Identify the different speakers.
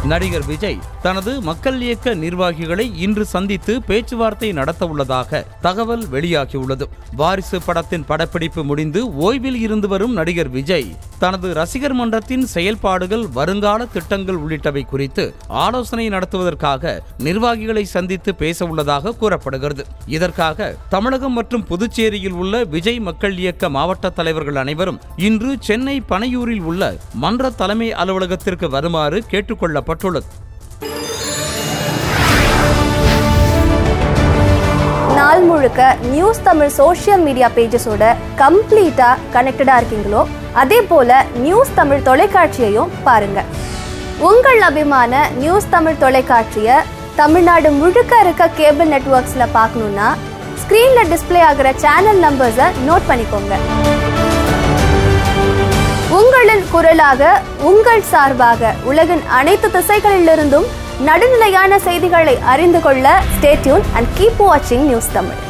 Speaker 1: நடிகர் விஜய் தனது மக்கள் இயக்க நிர்வாகிகளை இன்று சந்தித்து பேச்சுவார்த்தை நடத்த உள்ளதாக தகவல் வெளியாகியுள்ளது வாரிசு படத்தின் படப்பிடிப்பு முடிந்து ஓய்வில் இருந்து வரும் நடிகர் விஜய் தனது ரசிகர் மன்றத்தின் செயல்பாடுகள் வருங்கால திட்டங்கள் உள்ளிட்டவை குறித்து ஆலோசனை நடத்துவதற்காக நிர்வாகிகளை சந்தித்து பேச உள்ளதாக கூறப்படுகிறது இதற்காக தமிழகம் மற்றும் புதுச்சேரியில் உள்ள விஜய் மக்கள் இயக்க மாவட்ட தலைவர்கள் அனைவரும் இன்று சென்னை பனையூரில் உள்ள மன்ற தலைமை அலுவலகத்திற்கு வருமாறு கேட்டுக்கொள்ளப்பட்டுள்ளது
Speaker 2: நாள் முழுக்க நியூஸ் தமிழ் சோஷியல் மீடியா பேஜஸோட கம்ப்ளீட்டா கனெக்டடா இருக்கீங்களோ அதே போல நியூஸ் தமிழ் தொலைக்காட்சியையும் பாருங்க உங்கள் அபிமான நியூஸ் தமிழ் தொலைக்காட்சியை தமிழ்நாடு முழுக்க இருக்க கேபிள் நெட்வொர்க்ஸ்ல பார்க்கணும்னா ஸ்க்ரீன்ல டிஸ்ப்ளே ஆகிற சேனல் நம்பர்ஸை நோட் பண்ணிக்கோங்க உங்களின் குரலாக உங்கள் சார்பாக உலகின் அனைத்து திசைகளிலிருந்தும் நடுநிலையான செய்திகளை அறிந்து கொள்ள ஸ்டேட்யூன் அண்ட் கீப் வாட்சிங் நியூஸ் தமிழ்